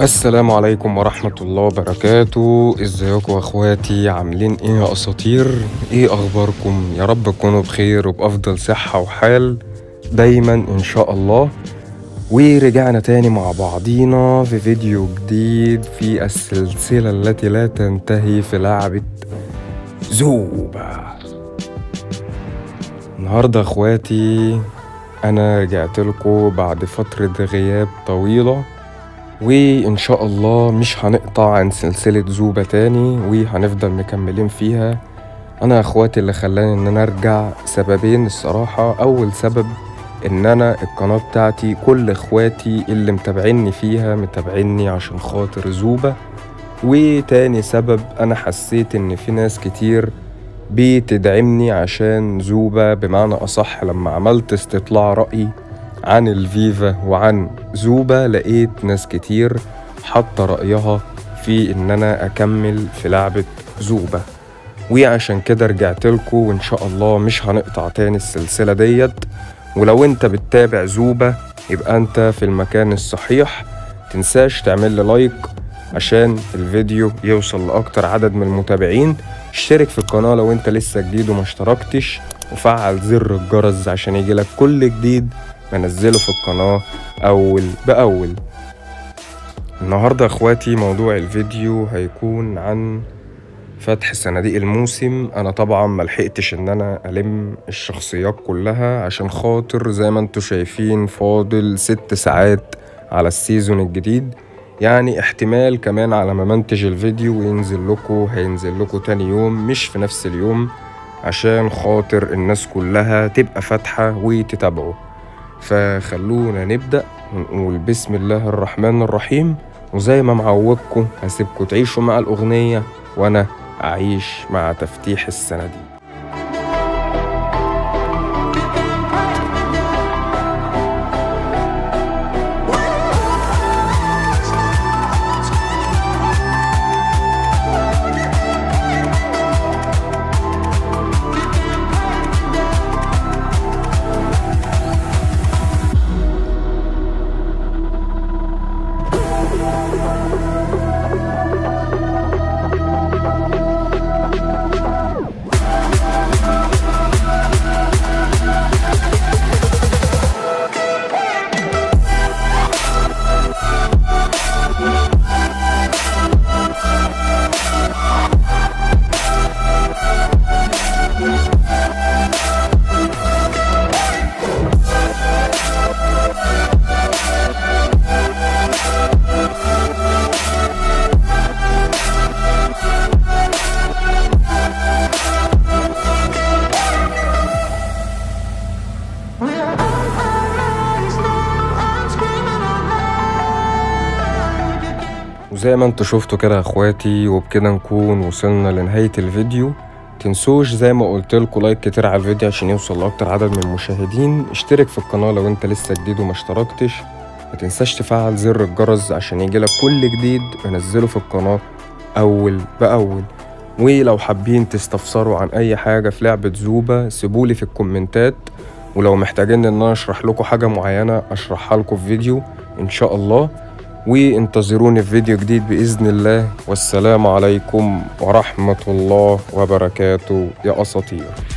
السلام عليكم ورحمة الله وبركاته ازيكم اخواتي عاملين ايه يا اساطير ايه اخباركم يا رب تكونوا بخير وبافضل صحة وحال دايما ان شاء الله ورجعنا تاني مع بعضينا في فيديو جديد في السلسلة التي لا تنتهي في لعبة زوبا النهاردة اخواتي انا رجعت لكم بعد فترة غياب طويلة وإن شاء الله مش هنقطع عن سلسلة زوبا تاني وهنفضل مكملين فيها أنا أخواتي اللي خلاني إن أنا أرجع سببين الصراحة أول سبب إن أنا القناة بتاعتي كل إخواتي اللي متابعيني فيها متابعيني عشان خاطر زوبا وتاني سبب أنا حسيت إن في ناس كتير بتدعمني عشان زوبا بمعنى أصح لما عملت استطلاع رأي عن الفيفا وعن زوبا لقيت ناس كتير حاطة رأيها في إن أنا أكمل في لعبة زوبا وعشان كده رجعت لكم وإن شاء الله مش هنقطع تاني السلسلة ديت ولو أنت بتتابع زوبا يبقى أنت في المكان الصحيح تنساش تعمل لي لايك عشان الفيديو يوصل لأكتر عدد من المتابعين اشترك في القناة لو انت لسه جديد وما اشتركتش وفعل زر الجرس عشان يجيلك كل جديد بنزله في القناة أول بأول النهاردة اخواتي موضوع الفيديو هيكون عن فتح صناديق الموسم انا طبعا ملحقتش ان انا الم الشخصيات كلها عشان خاطر زي ما انتوا شايفين فاضل ست ساعات على السيزون الجديد يعني احتمال كمان على ما منتج الفيديو وينزل لكم هينزل لكم تاني يوم مش في نفس اليوم عشان خاطر الناس كلها تبقى فاتحة وتتابعه فخلونا نبدأ ونقول بسم الله الرحمن الرحيم وزي ما معودكم هسيبكم تعيشوا مع الأغنية وأنا أعيش مع تفتيح الصناديق وزي ما انتوا شفتوا كده يا اخواتي وبكده نكون وصلنا لنهاية الفيديو تنسوش زي ما قلت لكم لايك كتير على الفيديو عشان يوصل لاكتر عدد من المشاهدين اشترك في القناة لو انت لسه جديد وما اشتركتش ما تنساش تفعل زر الجرس عشان يجيلك كل جديد بنزله في القناة اول باول ولو حابين تستفسروا عن اي حاجة في لعبة زوبا سيبولي في الكومنتات ولو محتاجين ان انا اشرح لكم حاجة معينة اشرحها لكم في فيديو ان شاء الله وانتظروني في فيديو جديد بإذن الله والسلام عليكم ورحمة الله وبركاته يا أساطير